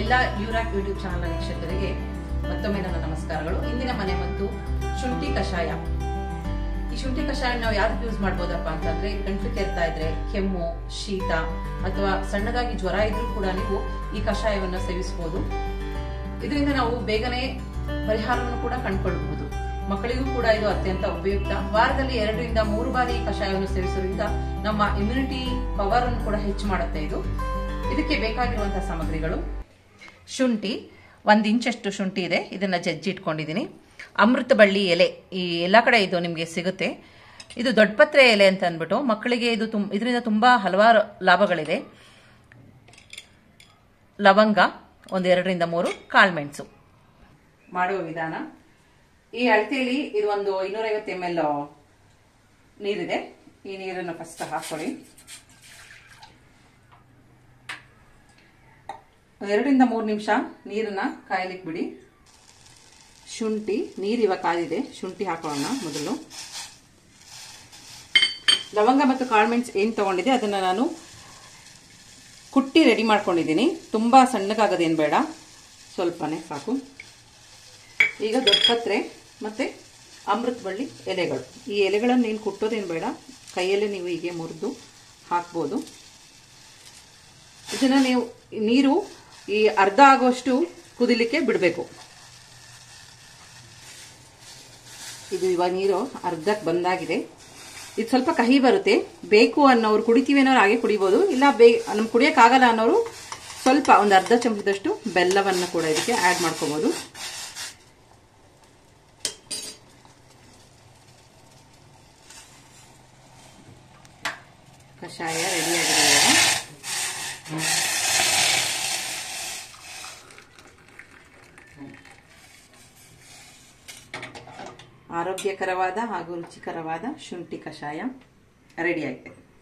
ಎಲ್ಲ ಯೂರಾಕ್ YouTube channel ವೀಕ್ಷಕರಿಗೆ ಮತ್ತೊಮ್ಮೆ ನನ್ನ ನಮಸ್ಕಾರಗಳು ಇಂದಿನ ಮನೆ ಮತ್ತು ಶುಂಠಿ ಕಷಾಯ ಈ ಶುಂಠಿ ಕಷಾಯ ನಾವು ಯಾವ್ದಕ್ಕೆ ಯೂಸ್ ಮಾಡ್ಬೋದಪ್ಪ ಅಂತಂದ್ರೆ ಗಂಟಲು ಕೆರ್ತಾ ಇದ್ರೆ ಕೆಮ್ಮು ಶೀತ ಅಥವಾ ಸಣ್ಣದಾಗಿ ಜ್ವರ ಇದ್ರೂ ಕೂಡ ನೀವು ಈ ಕಷಾಯವನ್ನ ಸೇವಿಸಬಹುದು ಇದರಿಂದ ನಾವು ಬೇಗನೆ ಪರಿಹಾರವನ್ನು ಕೂಡ ಕಂಡುಕೊಳ್ಳಬಹುದು ಮಕ್ಕಳಿಗೂ ಕೂಡ ಇದು ಅತ್ಯಂತ ಉಪಯುಕ್ತ ವಾರದಲ್ಲಿ ಎರಡರಿಂದ ಮೂರು ಬಾರಿ ಈ ಕಷಾಯವನ್ನು ಸೇವಿಸೋದ್ರಿಂದ ನಮ್ಮ ಇಮ್ಯುನಿಟಿ ಪವರ್ ಅನ್ನು ಕೂಡ ಹೆಚ್ಚು ಮಾಡುತ್ತೆ ಇದು ಇದಕ್ಕೆ ಬೇಕಾಗಿರುವಂತಹ ಸಾಮಗ್ರಿಗಳು ಶುಂಠಿ ಒಂದು ಇಂಚಷ್ಟು ಶುಂಠಿ ಇದೆ ಇದನ್ನ ಜಜ್ಜಿ ಇಟ್ಕೊಂಡಿದ್ದೀನಿ ಅಮೃತ ಬಳ್ಳಿ ಎಲೆ ಈ ಎಲ್ಲ ಕಡೆ ಇದು ನಿಮಗೆ ಸಿಗುತ್ತೆ ಇದು ದೊಡ್ಡಪತ್ರೆ ಎಲೆ ಅಂತ ಅಂದ್ಬಿಟ್ಟು ಮಕ್ಕಳಿಗೆ ಇದು ತುಂ ಇದರಿಂದ ತುಂಬಾ ಹಲವಾರು ಲಾಭಗಳಿದೆ ಲವಂಗ ಒಂದು ಎರಡರಿಂದ ಮೂರು ಕಾಳ್ಮೆಣಸು ಮಾಡುವ ವಿಧಾನ ಈ ಅಳತೆಯಲ್ಲಿ ಇದು ಒಂದು ಇನ್ನೂರೈವತ್ತು ಎಮ್ ಎಲ್ ನೀರಿದೆ ಈ ನೀರನ್ನು ಫಸ್ಟ್ ಹಾಕೊಳ್ಳಿ ಎರಡರಿಂದ ಮೂರು ನಿಮಿಷ ನೀರನ್ನ ಕಾಯಲಿಕ್ಕೆ ಬಿಡಿ ಶುಂಠಿ ನೀರು ಇವಾಗ ಕಾದಿದೆ ಶುಂಠಿ ಹಾಕೊಳ್ಳೋಣ ಮೊದಲು ಲವಂಗ ಮತ್ತು ಕಾಳ್ಮೆಣ್ಸ್ ಏನು ತಗೊಂಡಿದೆ ಅದನ್ನ ನಾನು ಕುಟ್ಟಿ ರೆಡಿ ಮಾಡ್ಕೊಂಡಿದ್ದೀನಿ ತುಂಬಾ ಸಣ್ಣಗಾಗದೇನು ಬೇಡ ಸ್ವಲ್ಪನೇ ಸಾಕು ಈಗ ದೊಡ್ಡಪತ್ರೆ ಮತ್ತೆ ಅಮೃತ ಬಳ್ಳಿ ಎಲೆಗಳು ಈ ಎಲೆಗಳನ್ನು ನೀನು ಕುಟ್ಟೋದೇನು ಬೇಡ ಕೈಯಲ್ಲೇ ನೀವು ಹೀಗೆ ಮುರಿದು ಹಾಕ್ಬೋದು ಇದನ್ನ ನೀವು ನೀರು ಈ ಅರ್ಧ ಆಗುವಷ್ಟು ಕುದಿಲಿಕ್ಕೆ ಬಿಡಬೇಕು ಇದು ಇವಾಗ ನೀರು ಅರ್ಧಕ್ಕೆ ಬಂದಾಗಿದೆ ಇದು ಸ್ವಲ್ಪ ಕಹಿ ಬರುತ್ತೆ ಬೇಕು ಅನ್ನೋರು ಕುಡಿತೀವಿ ಅನ್ನೋರು ಹಾಗೆ ಕುಡಿಬೋದು ಇಲ್ಲ ಬೇ ನಮ್ಗೆ ಕುಡಿಯೋಕ್ಕಾಗಲ್ಲ ಅನ್ನೋರು ಸ್ವಲ್ಪ ಒಂದು ಅರ್ಧ ಚಮಚದಷ್ಟು ಬೆಲ್ಲವನ್ನು ಕೂಡ ಇದಕ್ಕೆ ಆ್ಯಡ್ ಮಾಡ್ಕೋಬೋದು ಕಷಾಯ ರೆಡಿಯಾಗಿದೆ ಇವಾಗ ಆರೋಗ್ಯಕರವಾದ ಹಾಗೂ ರುಚಿಕರವಾದ ಶುಂಠಿ ಕಷಾಯ ರೆಡಿ ಆಗಿದೆ